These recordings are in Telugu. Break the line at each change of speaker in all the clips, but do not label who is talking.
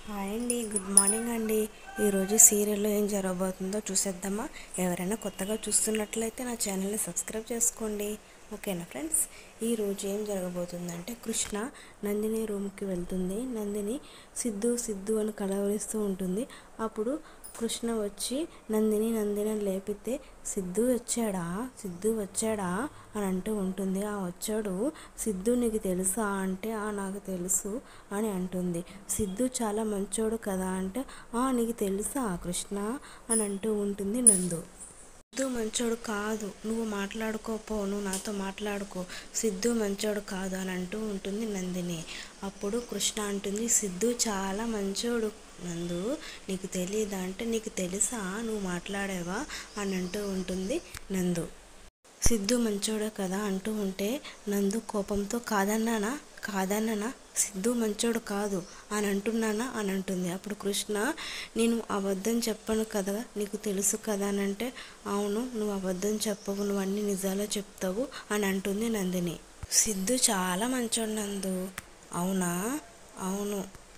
హాయ్ అండి గుడ్ మార్నింగ్ అండి ఈరోజు సీరియల్లో ఏం జరగబోతుందో చూసేద్దామా ఎవరైనా కొత్తగా చూస్తున్నట్లయితే నా ఛానల్ని సబ్స్క్రైబ్ చేసుకోండి ఓకేనా ఫ్రెండ్స్ ఈరోజు ఏం జరగబోతుందంటే కృష్ణ నందిని రూమ్కి వెళ్తుంది నందిని సిద్ధు సిద్ధు అని కలవరిస్తూ ఉంటుంది అప్పుడు కృష్ణ వచ్చి నందిని నందిని అని లేపితే సిద్ధు వచ్చాడా సిద్ధు వచ్చాడా అని అంటూ ఉంటుంది ఆ వచ్చాడు సిద్ధు నీకు తెలుసా అంటే ఆ నాకు తెలుసు అని అంటుంది సిద్ధు చాలా మంచోడు కదా అంటే ఆ నీకు తెలుసా కృష్ణ అని అంటూ ఉంటుంది నందు సిద్ధు మంచోడు కాదు నువ్వు మాట్లాడుకోపో నువ్వు నాతో మాట్లాడుకో సిద్ధు మంచోడు కాదు అని అంటూ ఉంటుంది నందిని అప్పుడు కృష్ణ అంటుంది సిద్ధు చాలా మంచోడు నందు నీకు తెలియదా అంటే నీకు తెలుసా నువ్వు మాట్లాడేవా అని అంటూ ఉంటుంది నందు సిద్ధు మంచోడే కదా అంటూ ఉంటే నందు కోపంతో కాదన్నానా కాదన్నానా సిద్ధు మంచోడు కాదు అని అంటున్నానా అని అంటుంది అప్పుడు కృష్ణ నేను అబద్ధం చెప్పను కదా నీకు తెలుసు కదా అని అంటే అవును నువ్వు అబద్ధం చెప్పవు నువ్వు అన్ని నిజాలే చెప్తావు అని అంటుంది నందిని సిద్ధు చాలా మంచోడు నందు అవునా అవును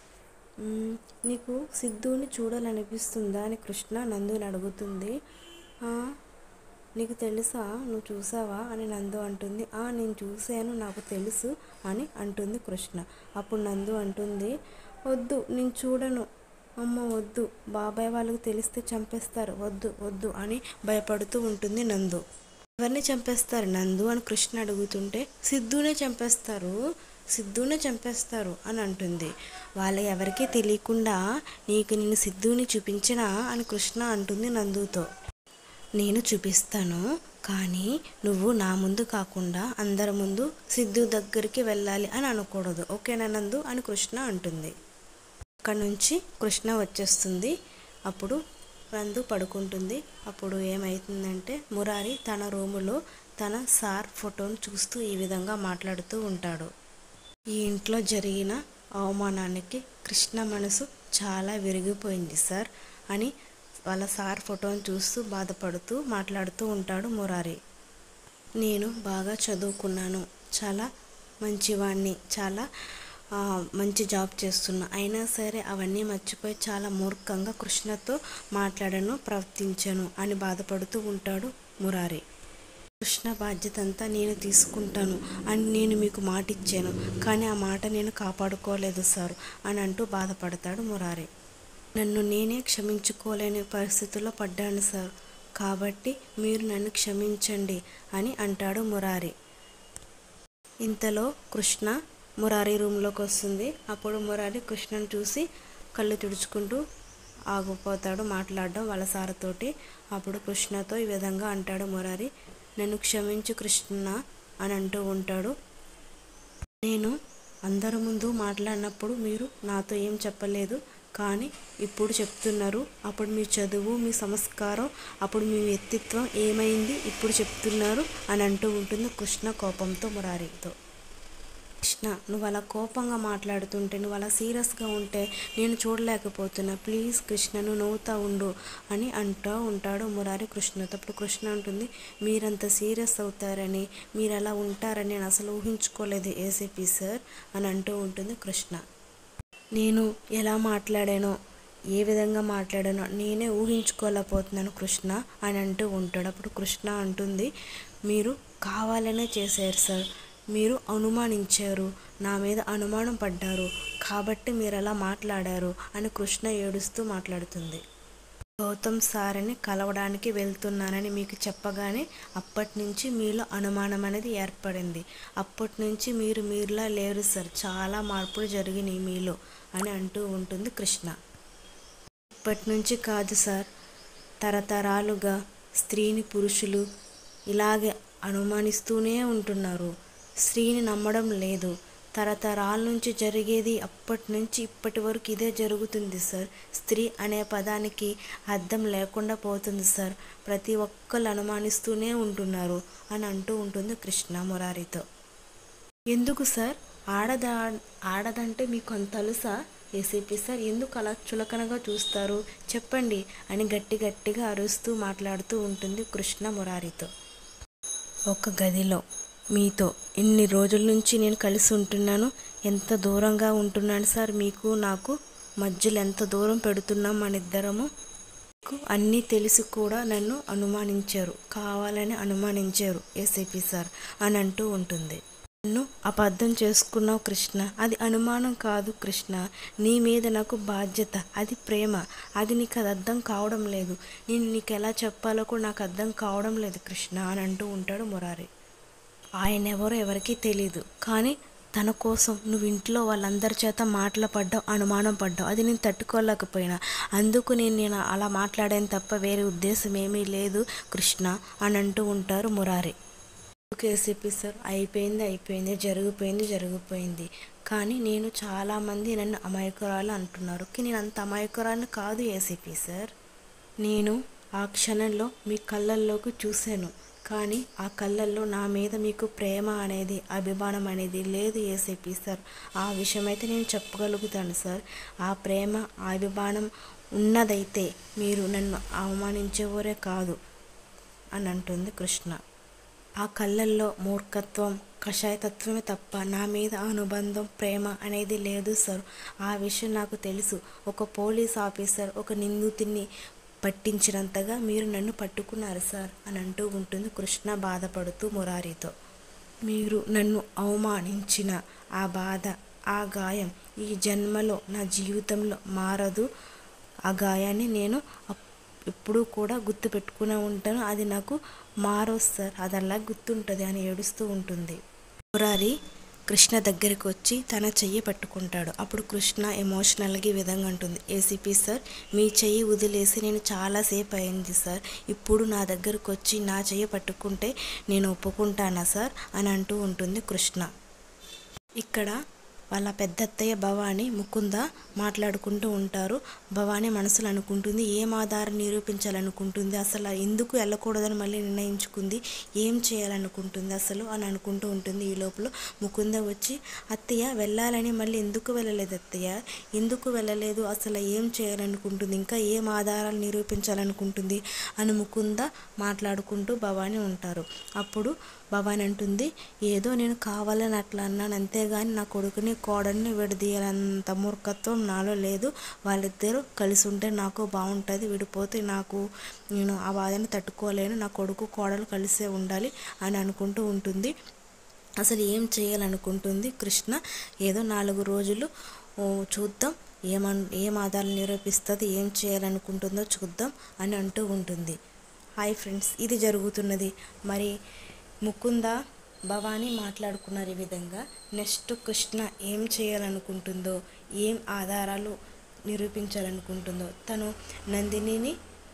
మ్మ్, నీకు సిద్ధుని చూడాలనిపిస్తుందా అని కృష్ణ నందుని అడుగుతుంది "ఆ, నీకు తెలుసా నువ్వు చూసావా అని నందు అంటుంది ఆ నేను చూశాను నాకు తెలుసు అని అంటుంది కృష్ణ అప్పుడు నందు అంటుంది వద్దు నేను చూడను అమ్మ వద్దు బాబాయ్ వాళ్ళకి తెలిస్తే చంపేస్తారు వద్దు వద్దు అని భయపడుతూ ఉంటుంది నందు ఎవరిని చంపేస్తారు నందు అని కృష్ణ అడుగుతుంటే సిద్ధునే చంపేస్తారు సిద్ధునే చంపేస్తారు అని అంటుంది వాళ్ళ ఎవరికీ తెలియకుండా నీకు నేను సిద్ధుని చూపించినా అని కృష్ణ అంటుంది నందుతో నేను చూపిస్తాను కానీ నువ్వు నా ముందు కాకుండా అందరి ముందు సిద్ధు దగ్గరికి వెళ్ళాలి అని అనకూడదు ఓకేనా నందు అని కృష్ణ అంటుంది అక్కడ నుంచి కృష్ణ వచ్చేస్తుంది అప్పుడు నందు పడుకుంటుంది అప్పుడు ఏమవుతుందంటే మురారి తన రూములో తన సార్ ఫోటోను చూస్తూ ఈ విధంగా మాట్లాడుతూ ఉంటాడు ఈ ఇంట్లో జరిగిన అవమానానికి కృష్ణ మనసు చాలా విరిగిపోయింది సార్ అని వాళ్ళ సార్ ఫోటోని చూస్తూ బాధపడుతూ మాట్లాడుతూ ఉంటాడు మురారి నేను బాగా చదువుకున్నాను చాలా మంచివాణ్ణి చాలా ఆ, మంచి జాబ్ చేస్తున్నా అయినా సరే అవన్నీ మర్చిపోయి చాలా మూర్ఖంగా కృష్ణతో మాట్లాడను ప్రవర్తించాను అని బాధపడుతూ ఉంటాడు మురారి కృష్ణ బాధ్యత అంతా నేను తీసుకుంటాను అని నేను మీకు మాట ఇచ్చాను కానీ ఆ మాట నేను కాపాడుకోలేదు సార్ అని అంటూ బాధపడతాడు మురారి నన్ను నేనే క్షమించుకోలేని పరిస్థితుల్లో పడ్డాను సార్ కాబట్టి మీరు నన్ను క్షమించండి అని అంటాడు మురారి ఇంతలో కృష్ణ మురారి రూమ్లోకి వస్తుంది అప్పుడు మురారి కృష్ణను చూసి కళ్ళు తుడుచుకుంటూ ఆగిపోతాడు మాట్లాడడం వాళ్ళ సారతోటి అప్పుడు కృష్ణతో ఈ విధంగా అంటాడు మురారి నన్ను క్షమించు కృష్ణ అని అంటూ ఉంటాడు నేను అందరి ముందు మాట్లాడినప్పుడు మీరు నాతో ఏం చెప్పలేదు కానీ ఇప్పుడు చెప్తున్నారు అప్పుడు మీ చదువు మీ సంస్కారం అప్పుడు మీ వ్యక్తిత్వం ఏమైంది ఇప్పుడు చెప్తున్నారు అని అంటూ ఉంటుంది కృష్ణ కోపంతో మురారితో కృష్ణ నువ్వు అలా కోపంగా మాట్లాడుతుంటే నువ్వు అలా సీరియస్గా ఉంటే నేను చూడలేకపోతున్నా ప్లీజ్ కృష్ణ నువ్వు నవ్వుతా ఉండు అని అంటూ ఉంటాడు మురారి కృష్ణతో అప్పుడు కృష్ణ అంటుంది మీరంత సీరియస్ అవుతారని మీరు అలా ఉంటారని నేను అసలు ఊహించుకోలేదు ఏసీపీ సార్ అని అంటూ ఉంటుంది కృష్ణ నేను ఎలా మాట్లాడానో ఏ విధంగా మాట్లాడానో నేనే ఊహించుకోలేకపోతున్నాను కృష్ణ అని అంటూ ఉంటాడు అప్పుడు కృష్ణ అంటుంది మీరు కావాలనే చేశారు సార్ మీరు అనుమానించారు నా మీద అనుమానం పడ్డారు కాబట్టి మీరు అలా మాట్లాడారు అని కృష్ణ ఏడుస్తూ మాట్లాడుతుంది గౌతమ్ సార్ని కలవడానికి వెళ్తున్నానని మీకు చెప్పగానే అప్పటి నుంచి మీలో అనుమానం అనేది ఏర్పడింది అప్పటి నుంచి మీరు మీరులా లేరు సార్ చాలా మార్పులు జరిగినాయి మీలో అని అంటూ ఉంటుంది కృష్ణ ఇప్పటి నుంచి కాదు సార్ తరతరాలుగా స్త్రీని పురుషులు ఇలాగే అనుమానిస్తూనే ఉంటున్నారు స్త్రీని నమ్మడం లేదు తరతరాల నుంచి జరిగేది అప్పటి నుంచి ఇప్పటి వరకు ఇదే జరుగుతుంది సార్ స్త్రీ అనే పదానికి అర్థం లేకుండా పోతుంది సార్ ప్రతి ఒక్కళ్ళు అనుమానిస్తూనే ఉంటున్నారు అని అంటూ ఉంటుంది కృష్ణ మురారితో ఎందుకు సార్ ఆడద ఆడదంటే మీకు అంత తెలుసా ఏసీపీ సార్ ఎందుకు అలా చులకనగా చూస్తారు చెప్పండి అని గట్టి గట్టిగా అరుస్తూ మాట్లాడుతూ ఉంటుంది కృష్ణ మురారితో ఒక గదిలో మీతో ఇన్ని రోజుల నుంచి నేను కలిసి ఉంటున్నాను ఎంత దూరంగా ఉంటున్నాను సార్ మీకు నాకు మధ్యలో ఎంత దూరం పెడుతున్నాం మన ఇద్దరము మీకు అన్నీ తెలిసి కూడా నన్ను అనుమానించారు కావాలని అనుమానించారు ఏసీపీ సార్ అని అంటూ ఉంటుంది నన్ను అబద్ధం చేసుకున్నావు కృష్ణ అది అనుమానం కాదు కృష్ణ నీ మీద నాకు బాధ్యత అది ప్రేమ అది నీకు అది అర్థం కావడం లేదు నేను నీకు ఎలా చెప్పాలో కూడా నాకు అర్థం కావడం లేదు కృష్ణ అని అంటూ ఉంటాడు మురారి ఆయన ఎవరో ఎవరికీ తెలియదు కానీ తన కోసం నువ్వు ఇంట్లో వాళ్ళందరి చేత మాటలు పడ్డావు అనుమానం పడ్డావు అది నేను తట్టుకోలేకపోయినా అందుకు నేను నేను అలా మాట్లాడాను తప్ప వేరే ఉద్దేశం ఏమీ లేదు కృష్ణ అని అంటూ ఉంటారు మురారి కేసీపీ సార్ అయిపోయింది అయిపోయింది జరిగిపోయింది జరిగిపోయింది కానీ నేను చాలామంది నన్ను అమాయకురాలు అంటున్నారు కానీ నేను అంత అమాయకురాలు కాదు ఏసీపీ సార్ నేను ఆ క్షణంలో మీ కళ్ళల్లోకి చూశాను కానీ ఆ కళ్ళల్లో నా మీద మీకు ప్రేమ అనేది అభిమానం అనేది లేదు ఏసీపీ సార్ ఆ విషయం అయితే నేను చెప్పగలుగుతాను సార్ ఆ ప్రేమ ఆ అభిమానం ఉన్నదైతే మీరు నన్ను అవమానించేవారే కాదు అని అంటుంది కృష్ణ ఆ కళ్ళల్లో మూర్ఖత్వం కషాయతత్వమే తప్ప నా మీద అనుబంధం ప్రేమ అనేది లేదు సార్ ఆ విషయం నాకు తెలుసు ఒక పోలీస్ ఆఫీసర్ ఒక నిందితుడిని పట్టించినంతగా మీరు నన్ను పట్టుకున్నారు సార్ అని అంటూ ఉంటుంది కృష్ణ బాధపడుతూ మురారితో మీరు నన్ను అవమానించిన ఆ బాధ ఆ గాయం ఈ జన్మలో నా జీవితంలో మారదు ఆ గాయాన్ని నేను అప్- ఎప్పుడూ కూడా గుర్తు పెట్టుకునే ఉంటాను అది నాకు మారదు సార్ అది అలా గుర్తుంటుంది అని ఏడుస్తూ ఉంటుంది మురారి కృష్ణ దగ్గరికి వచ్చి తన చెయ్యి పట్టుకుంటాడు అప్పుడు కృష్ణ ఎమోషనల్గా ఈ విధంగా అంటుంది ఏసీపీ సార్ మీ చెయ్యి వదిలేసి నేను చాలాసేపు అయింది సార్ ఇప్పుడు నా దగ్గరకు వచ్చి నా చెయ్యి పట్టుకుంటే నేను ఒప్పుకుంటానా సార్ అని అంటూ ఉంటుంది కృష్ణ ఇక్కడ వాళ్ళ పెద్దత్తయ్య భవాని ముకుంద మాట్లాడుకుంటూ ఉంటారు భవాని మనసులో అనుకుంటుంది ఏం ఆధారం నిరూపించాలనుకుంటుంది అసలు ఎందుకు వెళ్ళకూడదని మళ్ళీ నిర్ణయించుకుంది ఏం చేయాలనుకుంటుంది అసలు అని అనుకుంటూ ఉంటుంది ఈ లోపల ముకుంద వచ్చి అత్తయ్య వెళ్ళాలని మళ్ళీ ఎందుకు వెళ్ళలేదు అత్తయ్య ఎందుకు వెళ్ళలేదు అసలు ఏం చేయాలనుకుంటుంది ఇంకా ఏం ఆధారాలు నిరూపించాలనుకుంటుంది అని ముకుంద మాట్లాడుకుంటూ భవాని ఉంటారు అప్పుడు భవాని అంటుంది ఏదో నేను కావాలని అట్లా అన్నాను అంతేగాని నా కొడుకుని కోడల్ని విడదీయాలంత మూర్ఖత్వం నాలో లేదు వాళ్ళిద్దరూ కలిసి ఉంటే నాకు బాగుంటుంది విడిపోతే నాకు నేను ఆ బాధని తట్టుకోలేను నా కొడుకు కోడలు కలిసే ఉండాలి అని అనుకుంటూ ఉంటుంది అసలు ఏం చేయాలనుకుంటుంది కృష్ణ ఏదో నాలుగు రోజులు ఓ, చూద్దాం ఏమన్ ఏం ఆధారాలు నిరూపిస్తుంది ఏం చేయాలనుకుంటుందో చూద్దాం అని అంటూ ఉంటుంది హాయ్ ఫ్రెండ్స్ ఇది జరుగుతున్నది మరి ముకుంద భవానీ మాట్లాడుకున్నారు ఈ విధంగా నెక్స్ట్ కృష్ణ ఏం చేయాలనుకుంటుందో ఏం ఆధారాలు నిరూపించాలనుకుంటుందో తను నందినిని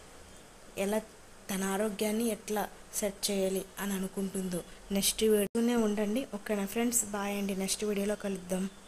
ఎలా తన ఆరోగ్యాన్ని ఎట్లా సెట్ చేయాలి అని అనుకుంటుందో నెక్స్ట్ వీడియోనే ఉండండి ఓకేనా ఫ్రెండ్స్ బాయ్ అండి నెక్స్ట్ వీడియోలో కలుద్దాం